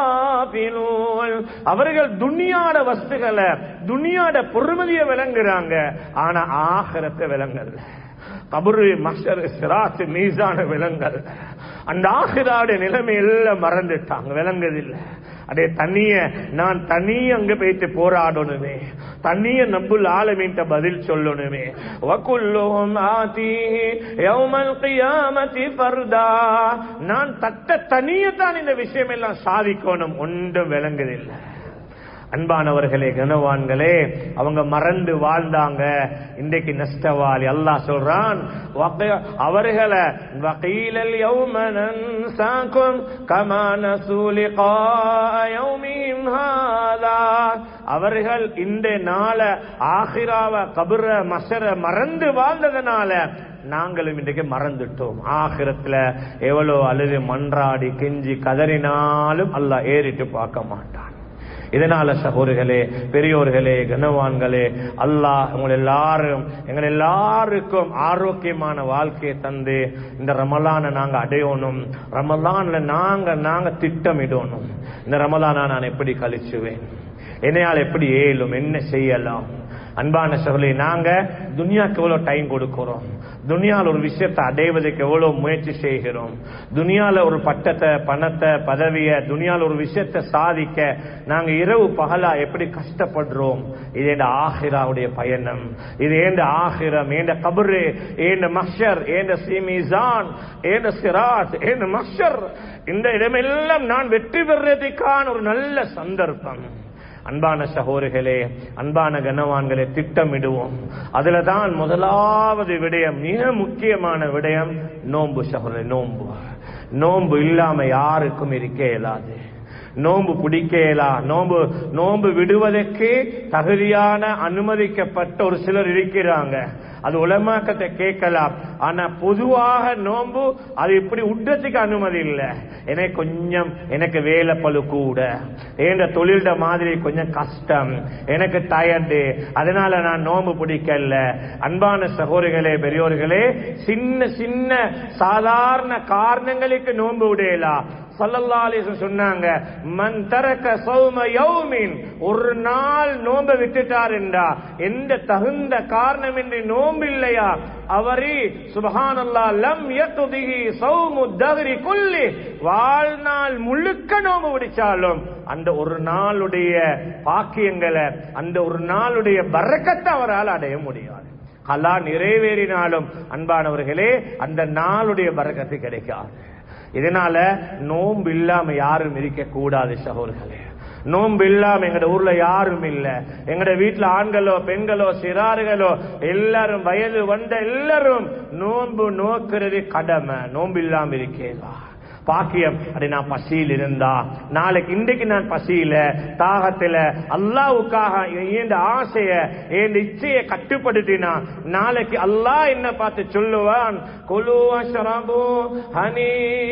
غافلون அவர்கள் துனியாட வஸ்துகளை துனியாட பொறுமதியை விளங்குறாங்க ஆனா ஆகிரத்தை விளங்கல்ல கபரு மஷர் சிராத்து மீசான விலங்கல் அந்த ஆகிராட நிலைமை எல்லாம் மறந்துட்டாங்க விளங்குதில்லை அடே தண்ணிய நான் தனிய அங்க போயிட்டு போராடணுமே தண்ணிய நம்புல் ஆலமீன்ட்ட பதில் சொல்லணுமே வகுல்லுஹும் ஆதீஹி யௌமல் கியாமத்தி ஃபர்தா நான் தட்ட தனிய தான் இந்த விஷயம் எல்லாம் சாதிக்கணும் ஒன்றும் விளங்குதில்லை அன்பானவர்களே கனவான்களே அவங்க மறந்து வாழ்ந்தாங்க இன்றைக்கு நஷ்டவாளி அல்லாஹ் சொல்றான் வக- அவர்களை வகீலல் யௌம நன்சாக்கும் கமா நசூ லிகாஅ யௌமிஹிம் ஹாதா அவர்கள் இந்த நாள ஆகிராவ கபுர மசர மறந்து வாழ்ந்ததனால நாங்களும் இன்றைக்கு மறந்துட்டோம் ஆகிரத்துல எவ்வளவு அழுது மன்றாடி கெஞ்சி கதறினாலும் அல்லாஹ் ஏறிட்டு பார்க்க மாட்டான் இதனால சகோதரர்களே பெரியோர்களே கனவான்களே அல்லாஹ் உங்கள் எல்லாரும் எங்கள் எல்லாருக்கும் ஆரோக்கியமான வாழ்க்கையை தந்து இந்த ரமலானை நாங்க அடையணும் ரமலான்ல நாங்க நாங்க திட்டமிடணும் இந்த ரமலானை நான் எப்படி கழிச்சுவேன் என்னையால் எப்படி ஏலும் என்ன செய்யலாம் அன்பான சகோதரி நாங்க துனியாக்கு எவ்வளவு டைம் கொடுக்கிறோம் துனியால ஒரு விஷயத்தை அடைவதற்கு எவ்வளவு முயற்சி செய்கிறோம் துனியால ஒரு பட்டத்தை பணத்தை பதவிய துனியால ஒரு விஷயத்தை சாதிக்க நாங்க இரவு பகலா எப்படி கஷ்டப்படுறோம் இது எந்த ஆஹிராவுடைய பயணம் இது ஏந்த ஆஹிரம் ஏந்த கபரு ஏந்த மஷர் ஏந்த சீமிசான் ஏந்த சிராத் ஏந்த மஷர் இந்த இடமெல்லாம் நான் வெற்றி பெறுறதுக்கான ஒரு நல்ல சந்தர்ப்பம் அன்பான சகோதரிகளே அன்பான கனவான்களே திட்டமிடுவோம் அதுல தான் முதலாவது விடயம் மிக முக்கியமான விடயம் நோன்பு சகோதரி நோன்பு நோன்பு இல்லாம யாருக்கும் இருக்க இயலாது நோன்பு பிடிக்க இயலா நோன்பு நோன்பு விடுவதற்கு தகுதியான அனுமதிக்கப்பட்ட ஒரு சிலர் இருக்கிறாங்க அது உலமாக்கத்தை கேட்கலாம் ஆனா பொதுவாக நோன்பு அது இப்படி உட்றதுக்கு அனுமதி இல்லை எனக்கு கொஞ்சம் எனக்கு வேலை பழு கூட என்ற தொழில்ட மாதிரி கொஞ்சம் கஷ்டம் எனக்கு டயர்டு அதனால நான் நோன்பு பிடிக்கல அன்பான சகோதரிகளே பெரியோர்களே சின்ன சின்ன சாதாரண காரணங்களுக்கு நோன்பு விடையலாம் சல்லல்லா அலிஸ்வலம் சொன்னாங்க மன் தரக்க சௌம யௌமின் ஒரு நாள் நோன்பை விட்டுட்டார் என்றா எந்த தகுந்த காரணமின்றி நோன்பு இல்லையா அவரி சுபஹானல்லா லம் யக்திஹி சௌமு தஹ்ரி குல்லி வாழ்நாள் முழுக்க நோன்பு பிடிச்சாலும் அந்த ஒரு நாளுடைய பாக்கியங்களை அந்த ஒரு நாளுடைய பறக்கத்தை அவரால் அடைய முடியாது கலா நிறைவேறினாலும் அன்பானவர்களே அந்த நாளுடைய பறக்கத்து கிடைக்காது இதனால நோன்பு இல்லாம யாரும் இருக்க கூடாது சகோதரர்களே நோன்பு இல்லாம எங்கட ஊர்ல யாரும் இல்ல எங்கட வீட்டுல ஆண்களோ பெண்களோ சிறார்களோ எல்லாரும் வயது வந்த எல்லாரும் நோன்பு நோக்குறது கடமை நோன்பு இல்லாம இருக்கேவா பாக்கியம் அப்படி நான் பசியில் இருந்தா நாளைக்கு இன்றைக்கு நான் பசியில தாகத்துல அல்லாவுக்காக என் ஆசைய என் இச்சையை கட்டுப்படுத்தினா நாளைக்கு அல்லாஹ் என்ன பார்த்து சொல்லுவான் குலு அஷ்ரபு ஹனி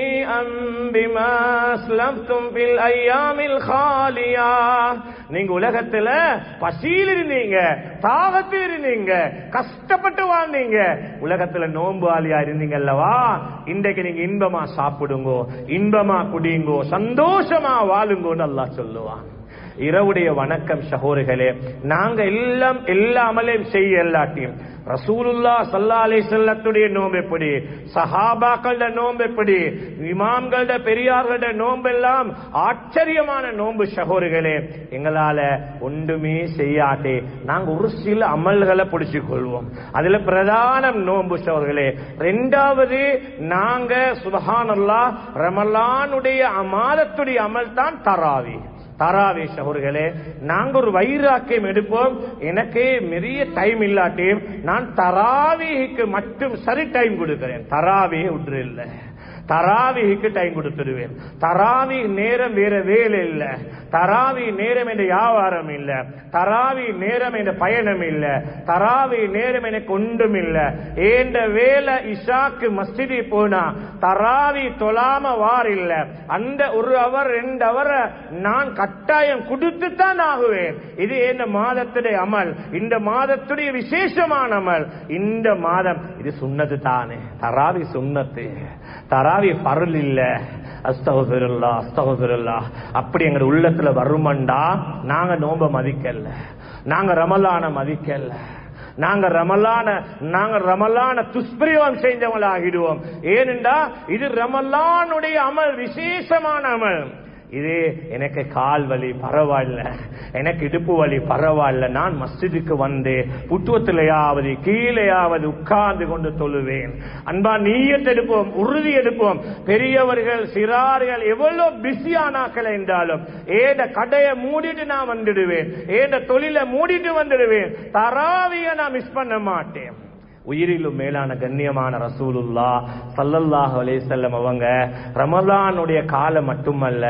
அம்பிமா அஸ்லம்தும் பில் ஐயாமில் காலியா நீங்க உலகத்துல பசியில் இருந்தீங்க தாகத்தில் இருந்தீங்க கஷ்டப்பட்டு வாழ்ந்தீங்க உலகத்துல நோன்பு ஆலியா இருந்தீங்க அல்லவா இன்றைக்கு நீங்க இன்பமா சாப்பிடுங்கோ இன்பமா குடிங்கோ சந்தோஷமா வாழுங்கோன்னு அல்லாஹ் சொல்லுவான் இரவுடைய வணக்கம் சகோதரிகளே நாங்க எல்லாம் எல்லா அமலையும் செய்ய எல்லாத்தையும் ரசூலுல்லா சல்லா அலி செல்லத்துடைய நோம்பு எப்படி சஹாபாக்களோட நோம்பு எப்படி இமாம்களோட பெரியார்களோட நோம்பு எல்லாம் ஆச்சரியமான நோன்பு சகோதரிகளே எங்களால ஒன்றுமே செய்யாட்டே நாங்க ஒரு சில அமல்களை பிடிச்சு கொள்வோம் அதுல பிரதானம் நோன்பு சகோதரிகளே ரெண்டாவது நாங்க சுபஹானல்லா ரமலானுடைய மாதத்துடைய அமல் தான் தராவி தராவி சகோதரர்களே நாங்க ஒரு வைராக்கியம் எடுப்போம் எனக்கு நிறைய டைம் இல்லாட்டி நான் தராவிக்கு மட்டும் சரி டைம் கொடுக்கிறேன் தராவி விட்டுரு இல்லை தராவிக்கு டைம் கொடுத்துடுவேன் தராவி நேரம் வேற வேலை இல்ல தராவி நேரம் என்ற வியாபாரம் இல்ல தராவி நேரம் என்ற பயணம் இல்ல தராவி நேரம் எனக்கு ஒன்றும் இல்ல ஏண்ட வேலை இஷாக்கு மஸ்ஜிதி போனா தராவி தொழாம வார் இல்ல அந்த ஒரு அவர் ரெண்டு அவரை நான் கட்டாயம் கொடுத்து தான் ஆகுவேன் இது இந்த மாதத்துடைய அமல் இந்த மாதத்துடைய விசேஷமான அமல் இந்த மாதம் இது சுண்ணது தானே தராவி சுண்ணத்து தராவி பருள் இல்ல அஸ்தகுல்லா அஸ்தகுல்லா அப்படி எங்க உள்ளத்துல வருமண்டா நாங்க நோம்ப மதிக்கல நாங்க ரமலான மதிக்கல நாங்க ரமலான நாங்க ரமலான துஷ்பிரயோகம் செஞ்சவங்கள ஆகிடுவோம் ஏனென்றா இது ரமலானுடைய அமல் விசேஷமான அமல் இது எனக்கு கால் வலி பரவாயில்ல எனக்கு இடுப்பு வலி பரவாயில்ல நான் மஸ்ஜிதுக்கு வந்து புத்துவத்திலேயாவது கீழேயாவது உட்கார்ந்து கொண்டு தொழுவேன் அன்பா நீயத் எடுப்போம் உறுதி எடுப்போம் பெரியவர்கள் சிறார்கள் எவ்வளவு பிஸியானாக்கள் என்றாலும் ஏத கடையை மூடிட்டு நான் வந்துடுவேன் ஏத தொழிலை மூடிட்டு வந்துடுவேன் தராவிய நான் மிஸ் பண்ண மாட்டேன் உயிரிலும் மேலான கண்ணியமான ரசூலுல்லா சல்லல்லாஹு அலைஹிஸ்ஸல்லம் அவங்க ரமலானுடைய காலம் மட்டுமல்ல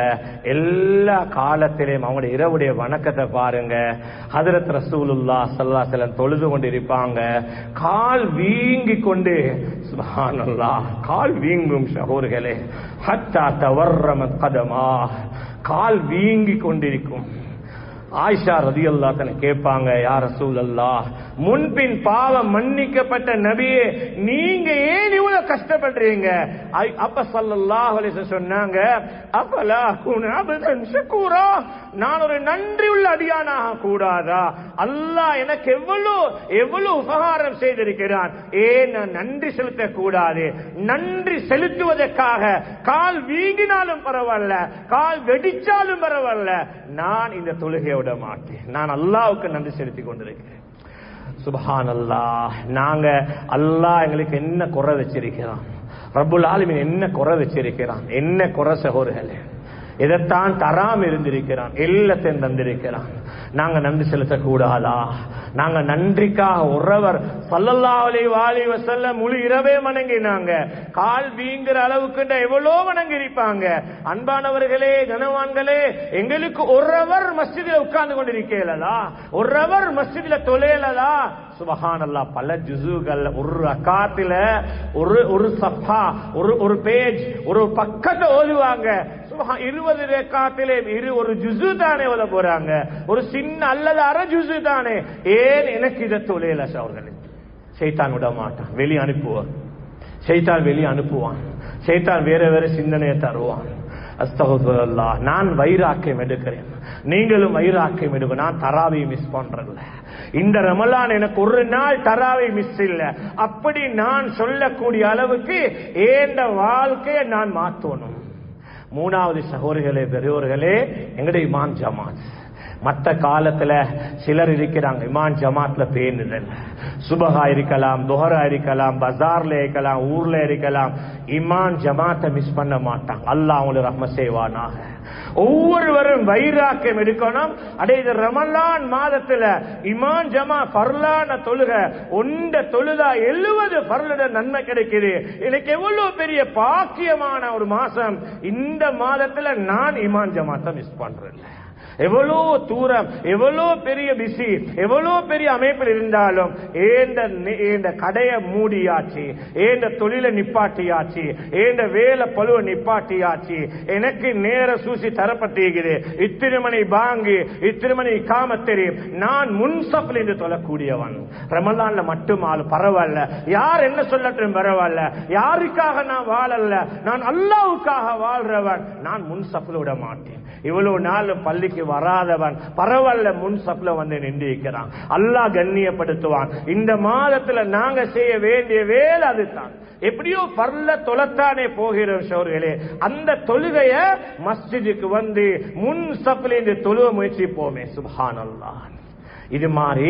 எல்லா காலத்திலையும் அவங்களுடைய இரவுடைய வணக்கத்தை பாருங்க ஹதரத் ரசூலுல்லா சல்லா செல்லம் தொழுது கொண்டு இருப்பாங்க கால் வீங்கி கொண்டு சுபஹானல்லா கால் வீங்கும் சகோதரர்களே ஹத்தா தவர்ரம கதமா கால் வீங்கி கொண்டிருக்கும் ஆயிஷா ரதி அல்லா தன கேட்பாங்க யார் ரசூல் அல்லா முன்பின் பாவம் மன்னிக்கப்பட்ட நபியே நீங்க ஏன் இவ்வளவு கஷ்டப்படுறீங்க ஐ- அப்ப சல்லல்லாஹு அலைஹி வஸல்லம் சொன்னாங்க அப்பலா குன அபதன் ஷக்கூரா நான் ஒரு நன்றி உள்ள அடியானாக கூடாதா அல்லாஹ் எனக்கு எவ்வளவு எவ்வளவு உபகாரம் செய்திருக்கிறான் ஏன் நான் நன்றி செலுத்த கூடாது நன்றி செலுத்துவதற்காக கால் வீங்கினாலும் பரவாயில்ல கால் வெடிச்சாலும் பரவாயில்ல நான் இந்த தொழுகையை விட மாட்டேன் நான் அல்லாவுக்கு நன்றி செலுத்திக் கொண்டிருக்கிறேன் சுபஹான் அல்லாஹ் நாங்க அல்லாஹ் எங்களுக்கு என்ன குறை வச்சிருக்கிறான் ரப்புல் ஆலமீன் என்ன குறை வச்சிருக்கிறான் என்ன குறை சகோதரர்களே இதைத்தான் தராம இருந்திருக்கிறான் எல்லாத்தையும் தந்திருக்கிறான் நாங்க நன்றி செலுத்தக்கூடாதா நாங்க நன்றிக்காக உறவர் சல்லல்லாஹு வாலி வசல்ல முழு இரவே வணங்கினாங்க கால் வீங்குற அளவுக்கு எவ்வளோ வணங்கி இருப்பாங்க அன்பானவர்களே கனவான்களே எங்களுக்கு ஒருவர் மஸ்ஜிதில் உட்கார்ந்து கொண்டிருக்கலதா ஒருவர் மஸ்ஜிதில் தொலையலதா சுபஹானல்லா பல ஜுசுகள் ஒரு அக்காத்துல ஒரு ஒரு சஃபா ஒரு ஒரு பேஜ் ஒரு பக்கத்தை ஓதுவாங்க சுபஹா இருபது ரேக்காத்திலே இரு ஒரு ஜுசு தானே ஓத போறாங்க ஒரு சின்ன அல்லது அரை ஜுசு தானே ஏன் எனக்கு இதை தொலையல அவர்களே சைத்தான் விட மாட்டான் வெளியே அனுப்புவான் சைத்தான் வெளியே அனுப்புவான் சைத்தான் வேற வேற சிந்தனையை தருவான் அஸ்தகுல்லா நான் வைராக்கியம் எடுக்கிறேன் நீங்களும் வைராக்கியம் எடுக்க நான் தராவை மிஸ் பண்றதில்ல இந்த ரமலான் எனக்கு ஒரு நாள் தராவை மிஸ் இல்ல அப்படி நான் சொல்லக்கூடிய அளவுக்கு ஏந்த வாழ்க்கையை நான் மாத்தணும் மூணாவது சகோதரிகளே பெரியோர்களே எங்களுடைய இமாம் ஜமாத் மற்ற காலத்துல சிலர் இருக்கிறாங்க இமான் ஜமாத்ல பேணுதல் சுபகா இருக்கலாம் துஹரா இருக்கலாம் பஜார்ல இருக்கலாம் ஊர்ல இருக்கலாம் இமான் ஜமாத்தை மிஸ் பண்ண மாட்டாங்க அல்லாஹ் அவங்களுக்கு ரஹ்ம செய்வானாக ஒவ்வொருவரும் வைராக்கியம் எடுக்கணும் அடே இது ரமலான் மாதத்துல இமான் ஜமா பர்லான தொழுக ஒன்ற தொழுதா எழுவது பர்லுட நன்மை கிடைக்குது எனக்கு எவ்வளவு பெரிய பாக்கியமான ஒரு மாசம் இந்த மாதத்துல நான் இமான் ஜமாத்தை மிஸ் பண்றேன் எவ்வளோ தூரம் எவ்வளோ பெரிய பிசி எவ்வளோ பெரிய அமைப்பில் இருந்தாலும் ஏந்த ஏந்த கடையை மூடியாச்சு ஏந்த தொழிலை நிப்பாட்டியாச்சு ஏந்த வேலை பழுவ நிப்பாட்டியாச்சு எனக்கு நேர சூசி தரப்பட்டிருக்குது இத்திரு மணி பாங்கு இத்திரு மணி காமத்தெரி நான் முன்சப்பில் இருந்து தொழக்கூடியவன் ரமலான்ல மட்டும் ஆள் பரவாயில்ல யார் என்ன சொல்லட்டும் பரவாயில்ல யாருக்காக நான் வாழல நான் அல்லாவுக்காக வாழ்றவன் நான் முன்சப்பில் விட மாட்டேன் இவ்வளவு நாள் பள்ளிக்கு வராதவன் பரவாயில்ல முன் சப்ல வந்து நின்று இருக்கிறான் அல்லாஹ் கண்ணியப்படுத்துவான் இந்த மாதத்துல நாங்க செய்ய வேண்டிய வேலை அதுதான் எப்படியோ பர்ல தொலைத்தானே போகிறோம் சோர்களே அந்த தொழுகைய மஸ்ஜிதுக்கு வந்து முன் சப்ல இந்த தொழுவ முயற்சிப்போமே சுபான் அல்லாஹ் இது மாதிரி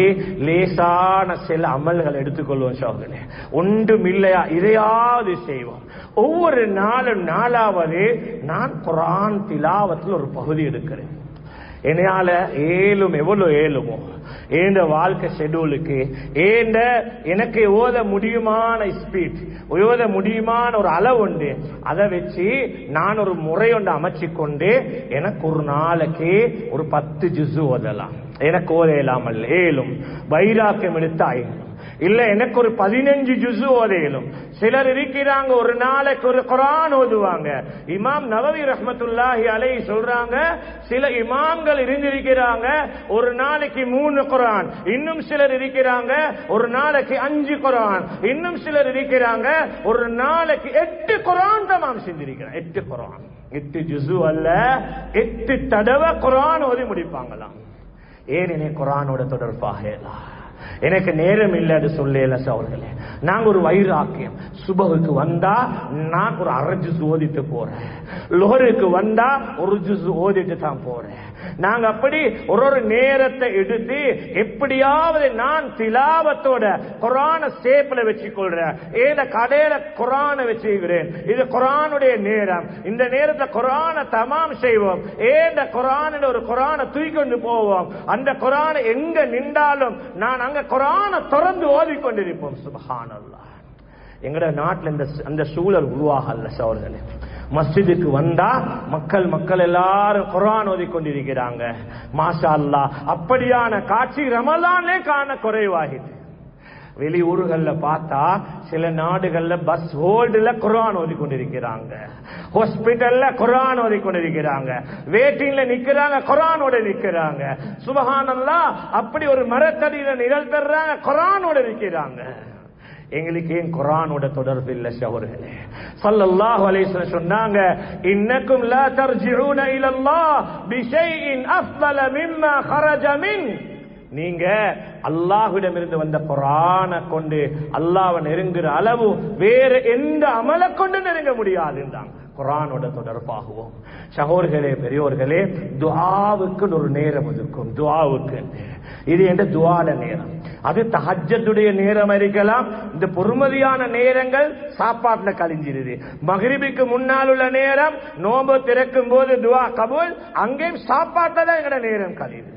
லேசான சில அமல்கள் எடுத்துக்கொள்வோம் சோதனை ஒன்றும் இல்லையா இதையாவது செய்வோம் ஒவ்வொரு நாளும் நாளாவது நான் குரான் திலாவத்தில் ஒரு பகுதி எடுக்கிறேன் என்னால ஏழும் எவ்வளவு ஏழுமோ ஏண்ட வாழ்க்கை ஷெடியூலுக்கு ஏண்ட எனக்கு ஓத முடியுமான ஸ்பீட் ஓத முடியுமான ஒரு அளவு உண்டு அதை வச்சு நான் ஒரு முறை ஒன்று அமைச்சு கொண்டு எனக்கு ஒரு நாளைக்கு ஒரு பத்து ஜுசு ஓதலாம் எனக்கு ஓத இயலாமல் ஏழும் வைராக்கியம் எடுத்து இல்ல எனக்கு ஒரு பதினஞ்சு ஜுசு ஓதையிலும் சிலர் இருக்கிறாங்க ஒரு நாளைக்கு ஒரு குரான் ஓதுவாங்க இமாம் நவவி ரஹமத்துல்லாஹி அலை சொல்றாங்க சில இமாம்கள் இருந்திருக்கிறாங்க ஒரு நாளைக்கு மூணு குரான் இன்னும் சிலர் இருக்கிறாங்க ஒரு நாளைக்கு அஞ்சு குரான் இன்னும் சிலர் இருக்கிறாங்க ஒரு நாளைக்கு எட்டு குரான் தமாம் செஞ்சிருக்கிறான் எட்டு குரான் எட்டு ஜுசு அல்ல எட்டு தடவை குரான் ஓதி முடிப்பாங்களாம் ஏன் என்னை குரானோட தொடர்பாக எனக்கு நேரம் இல்லைன்னு சொல்லல சோழர்களே நாங்க ஒரு வைராக்கியம் சுபகுக்கு வந்தா நான் ஒரு அரை ஜூஸ் ஓதிட்டு போறேன் லோருக்கு வந்தா ஒரு ஜூஸ் ஓதிட்டு தான் போறேன் நாங்க அப்படி ஒரு ஒரு நேரத்தை எடுத்து எப்படியாவது நான் திலாவத்தோட குரான சேப்பில் வச்சுக்கொள்றேன் ஏத கடையில குரான வச்சுக்கிறேன் இது குரானுடைய நேரம் இந்த நேரத்தை குரான தமாம் செய்வோம் ஏந்த குரான ஒரு குரான தூக்கொண்டு போவோம் அந்த குரான எங்க நின்றாலும் நான் அங்க குரான திறந்து ஓதிக்கொண்டிருப்போம் சுபஹானல்லா எங்கட நாட்டில் இந்த அந்த சூழல் உருவாகல சோழர்களே மஸ்ஜிதுக்கு வந்தா மக்கள் மக்கள் எல்லாரும் குரான் ஓதி கொண்டிருக்கிறாங்க மாஷா அல்லா அப்படியான காட்சி ரமலானே காண குறைவாகிது வெளியூர்கள்ல பார்த்தா சில நாடுகள்ல பஸ் ஹோல்டுல குரான் ஓதி கொண்டிருக்கிறாங்க ஹாஸ்பிட்டல்ல குரான் ஓதி கொண்டிருக்கிறாங்க வேட்டிங்ல நிக்கிறாங்க குரானோட நிக்கிறாங்க சுபஹானல்லா அப்படி ஒரு மரத்தடியில நிழல் தர்றாங்க குரானோட நிக்கிறாங்க எங்களுக்கு ஏன் குரானோட தொடர்பு இல்ல சகோதரர்களே ஸல்லல்லாஹு அலைஹி வஸல்லம் சொன்னாங்க இன்னக்கும் லா தர்ஜிஊன இலல்லாஹ் பிஷைஇன் அஃதல மிம்மா خرج மின் நீங்க அல்லாஹ்விடமிருந்து வந்த குரானை கொண்டு அல்லாஹ்வை நெருங்குற அளவு வேற எந்த அமலை கொண்டு நெருங்க முடியாதுன்றாங்க குரானோட தொடர்பாகுவோம் சகோதர்களே பெரியோர்களே துஆவுக்கு ஒரு நேரம் இருக்கும் துஆவுக்கு இது என்ற துவாட நேரம் அது தஹஜத்துடைய நேரம் இருக்கலாம் இந்த பொறுமதியான நேரங்கள் சாப்பாட்டுல கழிஞ்சிருது மகிரிபிக்கு முன்னால் உள்ள நேரம் நோம்பு திறக்கும் போது துவா கபூல் அங்கேயும் சாப்பாட்டுல தான் எங்கட நேரம் கழியுது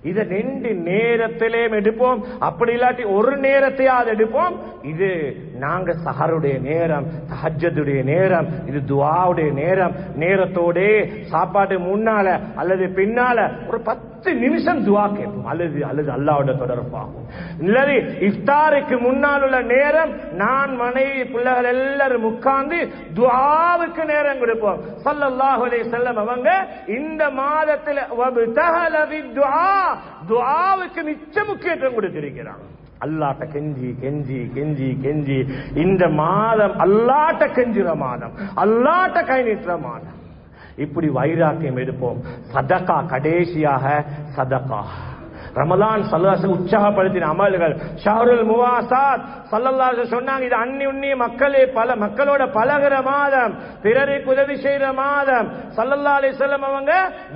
இதை ரெண்டு நேரத்திலே எடுப்போம் அப்படி இல்லாட்டி ஒரு நேரத்தையாவது எடுப்போம் இது நாங்க சஹருடைய நேரம் தஹஜ்ஜதுடைய நேரம் இது துஆவுடைய நேரம் நேரத்தோட சாப்பாட்டு முன்னால அல்லது பின்னால ஒரு பத்து நிமிஷம் துவா கேட்போம் அல்லது அல்லது அல்லாவோட தொடர்பாகும் இல்லது இஃப்தாருக்கு முன்னால் உள்ள நேரம் நான் மனைவி பிள்ளைகள் எல்லாரும் உட்கார்ந்து துஆவுக்கு நேரம் கொடுப்போம் ஸல்லல்லாஹு அலைஹி வஸல்லம் அவங்க இந்த மாதத்தில் வப்தஹல பித்துஆ துஆவுக்கு மிச்ச முக்கியத்துவம் கொடுத்திருக்கிறாங்க அல்லாட்ட கெஞ்சி கெஞ்சி கெஞ்சி கெஞ்சி இந்த மாதம் அல்லாட்ட கெஞ்சுற மாதம் அல்லாட்ட கை நீட்டுற மாதம் இப்படி வைராக்கியம் எடுப்போம் சதகா கடைசியாக சதகா ரமலான் சல்லாசு உற்சாகப்படுத்தின அமல்கள் ஷஹருல் முவாசாத் சல்லல்லாஹு சொன்னாங்க இது அன்னி உன்னி மக்களே பல மக்களோட பழகுற மாதம் பிறருக்கு உதவி செய்யற மாதம் சல்லல்லா அலிசல்லம் அவங்க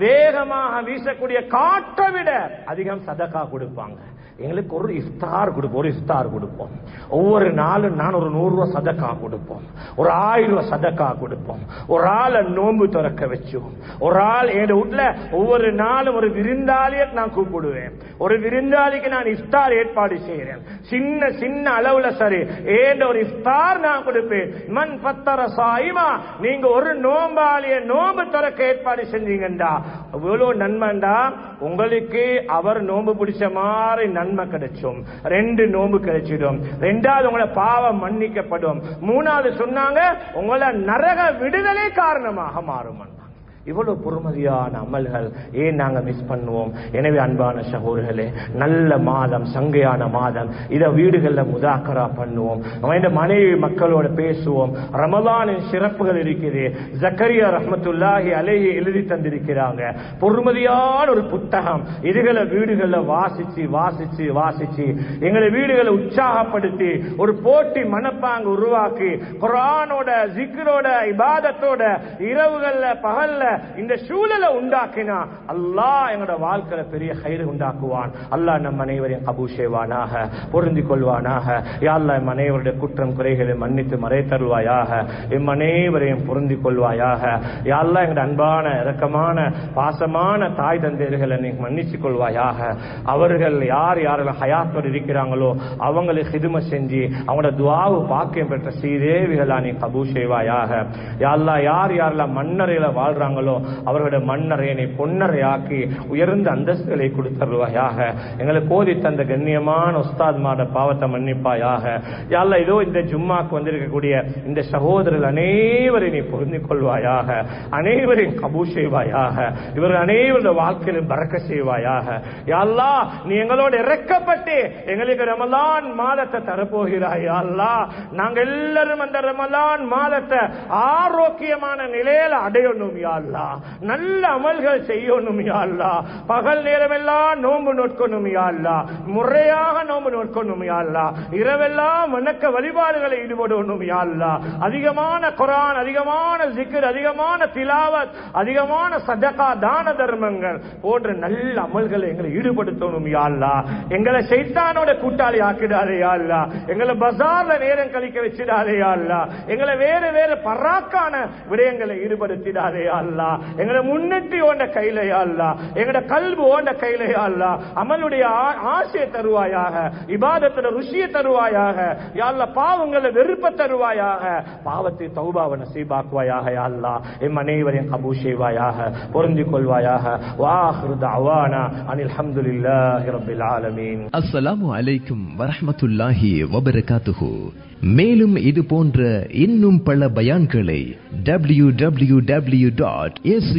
வேகமாக வீசக்கூடிய காற்றை விட அதிகம் சதகா கொடுப்பாங்க எங்களுக்கு ஒரு இஃப்தார் கொடுப்போம் ஒரு இஃப்தார் கொடுப்போம் ஒவ்வொரு நாளும் நான் ஒரு நூறு ரூபாய் சதக்கா கொடுப்போம் ஒரு ஆயிரம் ரூபாய் சதக்கா கொடுப்போம் ஒரு ஆளை நோன்பு திறக்க வச்சோம் ஒரு ஆள் என் வீட்டுல ஒவ்வொரு நாளும் ஒரு விருந்தாளியை நான் கூப்பிடுவேன் ஒரு விருந்தாளிக்கு நான் இஃப்தார் ஏற்பாடு செய்யறேன் சின்ன சின்ன அளவுல சரி ஏண்ட ஒரு இஃப்தார் நான் கொடுப்பேன் மண் பத்தர சாயிமா நீங்க ஒரு நோம்பாளிய நோம்பு திறக்க ஏற்பாடு செஞ்சீங்கண்டா எவ்வளவு நன்மைண்டா உங்களுக்கு அவர் நோம்பு பிடிச்ச மாதிரி நன்மை கிடைச்சும் ரெண்டு நோம்பு கிடைச்சிடும் ரெண்டாவது உங்களை பாவம் மன்னிக்கப்படும் மூணாவது சொன்னாங்க உங்களை நரக விடுதலை காரணமாக மாறும் இவ்வளவு பொறுமதியான அமல்கள் ஏன் நாங்க மிஸ் பண்ணுவோம் எனவே அன்பான சகோதரர்களே நல்ல மாதம் சங்கையான மாதம் இத வீடுகள்ல முதாக்கரா பண்ணுவோம் அவன் மனைவி மக்களோட பேசுவோம் ரமலானின் சிறப்புகள் இருக்குது ஜக்கரியா ரஹமத்துல்லாஹி அலையை எழுதி தந்திருக்கிறாங்க பொறுமதியான ஒரு புத்தகம் இதுகளை வீடுகள்ல வாசிச்சு வாசிச்சு வாசிச்சு எங்களை வீடுகளை உற்சாகப்படுத்தி ஒரு போட்டி மனப்பாங்க உருவாக்கி குரானோட ஜிக்ரோட இபாதத்தோட இரவுகள்ல பகல்ல இந்த சூழலை உண்டாக்கினா அல்லாஹ் எங்களோட வாழ்க்கையில பெரிய கயிறு உண்டாக்குவான் அல்லாஹ் நம் அனைவரையும் கபூ செய்வானாக பொருந்தி கொள்வானாக யாழ்லா எம் அனைவருடைய குற்றம் குறைகளை மன்னித்து மறை தருவாயாக எம் அனைவரையும் பொருந்தி கொள்வாயாக யாழ்லா எங்களோட அன்பான இரக்கமான பாசமான தாய் தந்தையர்களை நீ மன்னிச்சு கொள்வாயாக அவர்கள் யார் யாரெல்லாம் ஹயாத்தோடு இருக்கிறாங்களோ அவங்களை ஹிதும செஞ்சு அவங்களோட துவாவு பாக்கியம் பெற்ற ஸ்ரீதேவிகளா நீ கபூ செய்வாயாக யாழ்லா யார் யாரெல்லாம் மன்னரையில வாழ்றாங்களோ அவர்களுடைய மன்னரை நீ பொன்னரையாக்கி உயர்ந்த அந்தஸ்துகளை கொடுத்தருவாயாக எங்களை கோதி தந்த கண்ணியமான உஸ்தாத்மாட பாவத்தை மன்னிப்பாயாக யாழ்லா இதோ இந்த ஜும்மாக்கு வந்திருக்கக்கூடிய இந்த சகோதரர்கள் அனைவரை நீ பொருந்திக் கொள்வாயாக அனைவரையும் கபூ செய்வாயாக இவர்கள் அனைவருடைய வாழ்க்கையிலும் பறக்க செய்வாயாக யாழ்லா நீ எங்களோடு இறக்கப்பட்டு எங்களுக்கு ரமலான் மாதத்தை தரப்போகிறாய் யாழ்லா நாங்க எல்லாரும் அந்த ரமலான் மாதத்தை ஆரோக்கியமான நிலையில அடையணும் யாழ்லா நல்ல அமல்கள் செய்யணும் யாழ்லா பகல் நேரம் எல்லாம் நோன்பு நோட்கணும் யாழ்லா முறையாக நோன்பு நோட்கணும் யாழ்லா இரவெல்லாம் வணக்க வழிபாடுகளை ஈடுபடணும் யாழ்லா அதிகமான குரான் அதிகமான ஜிக்கர் அதிகமான திலாவத் அதிகமான சதகா தான தர்மங்கள் போன்ற நல்ல அமல்களை எங்களை ஈடுபடுத்தணும் யாழ்லா எங்களை சைத்தானோட கூட்டாளி ஆக்கிடாதே யாழ்லா எங்களை பஜார்ல நேரம் கழிக்க வச்சிடாதே யாழ்லா எங்களை வேற வேற பராக்கான விடயங்களை ஈடுபடுத்திடாதே யாழ்லா எங்களை முன்னேற்றி ஓண்ட கையில யாழ்லா எங்களோட கல்வி ஓண்ட கையில யாழ்லா அமலுடைய ஆ- ஆசையை தருவாயாக இபாதத்துல ருசியை தருவாயாக யாழ்லா பாவங்களை வெறுப்ப தருவாயாக பாவத்தை தௌபாவை நசீபாக்குவாயாக யாழ்லா எம் அனைவரையும் கபூ செய்வாயாக பொருந்திக் கொள்வாயாக வாஹிரு தஅவானா அனில் ஹம்துலில்லாஹி ரப்பில் ஆலமீன் அஸ்ஸலாமு அலைக்கும் வரஹ்மத்துல்லாஹி வபரகாத்துஹு மேலும் இது போன்ற இன்னும் பல பயான்களை W W W dot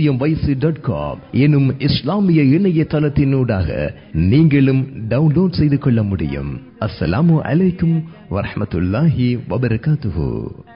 dot com எனும் இஸ்லாமிய இணையதளத்தினூடாக நீங்களும் டவுன்லோட் செய்து கொள்ள முடியும் அஸ்ஸலாமு அலைக்கும் வரஹ்மத்துல்லாஹி வபரகாத்துஹு